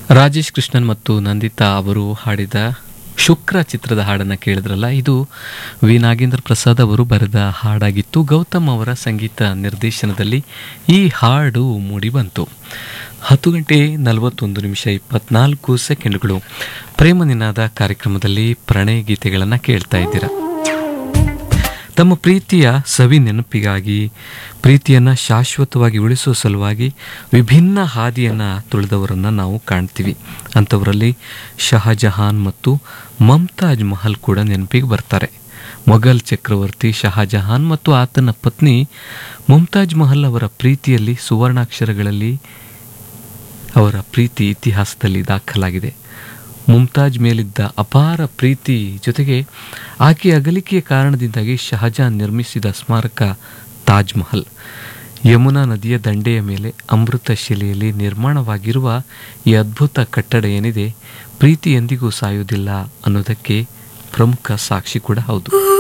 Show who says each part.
Speaker 1: ರಾಜೇಶ್ ಕೃಷ್ಣನ್ ಮತ್ತು ನಂದಿತಾ ಅವರು ಹಾಡಿದ ಶುಕ್ರ ಚಿತ್ರದ ಹಾಡನ್ನು ಕೇಳಿದ್ರಲ್ಲ ಇದು ವಿ ನಾಗೇಂದ್ರ ಪ್ರಸಾದ್ ಅವರು ಬರೆದ ಹಾಡಾಗಿತ್ತು ಗೌತಮ್ ಅವರ ಸಂಗೀತ ನಿರ್ದೇಶನದಲ್ಲಿ ಈ ಹಾಡು ಮೂಡಿಬಂತು ಹತ್ತು ಗಂಟೆ ನಲವತ್ತೊಂದು ನಿಮಿಷ ಇಪ್ಪತ್ನಾಲ್ಕು ಸೆಕೆಂಡ್ಗಳು ಪ್ರೇಮ ನಿನಾದ ಕಾರ್ಯಕ್ರಮದಲ್ಲಿ ಪ್ರಣಯ ಗೀತೆಗಳನ್ನು ಕೇಳ್ತಾ ಇದ್ದೀರಾ ತಮ್ಮ ಪ್ರೀತಿಯ ಸವಿ ನೆನಪಿಗಾಗಿ ಪ್ರೀತಿಯನ್ನು ಶಾಶ್ವತವಾಗಿ ಉಳಿಸುವ ಸಲುವಾಗಿ ವಿಭಿನ್ನ ಹಾದಿಯನ್ನು ತುಳಿದವರನ್ನು ನಾವು ಕಾಣ್ತೀವಿ ಅಂಥವರಲ್ಲಿ ಶಹಜಹಾನ್ ಮತ್ತು ಮಮ್ತಾಜ್ ಮಹಲ್ ಕೂಡ ನೆನಪಿಗೆ ಬರ್ತಾರೆ ಮೊಘಲ್ ಚಕ್ರವರ್ತಿ ಶಹಜಹಾನ್ ಮತ್ತು ಆತನ ಪತ್ನಿ ಮುಮ್ತಾಜ್ ಮಹಲ್ ಅವರ ಪ್ರೀತಿಯಲ್ಲಿ ಸುವರ್ಣಾಕ್ಷರಗಳಲ್ಲಿ ಅವರ ಪ್ರೀತಿ ಇತಿಹಾಸದಲ್ಲಿ ದಾಖಲಾಗಿದೆ ಮುಮ್ತಾಜ್ ಮೇಲಿದ್ದ ಅಪಾರ ಪ್ರೀತಿ ಜೊತೆಗೆ ಆಕೆಯ ಅಗಲಿಕೆಯ ಕಾರಣದಿಂದಾಗಿ ಶಹಜಾನ್ ನಿರ್ಮಿಸಿದ ಸ್ಮಾರಕ ತಾಜ್ ಮಹಲ್ ಯಮುನಾ ನದಿಯ ದಂಡೆಯ ಮೇಲೆ ಅಮೃತ ಶಿಲೆಯಲ್ಲಿ ನಿರ್ಮಾಣವಾಗಿರುವ ಈ ಅದ್ಭುತ ಕಟ್ಟಡ ಏನಿದೆ ಪ್ರೀತಿ ಎಂದಿಗೂ ಸಾಯುವುದಿಲ್ಲ ಅನ್ನೋದಕ್ಕೆ ಪ್ರಮುಖ ಸಾಕ್ಷಿ ಕೂಡ ಹೌದು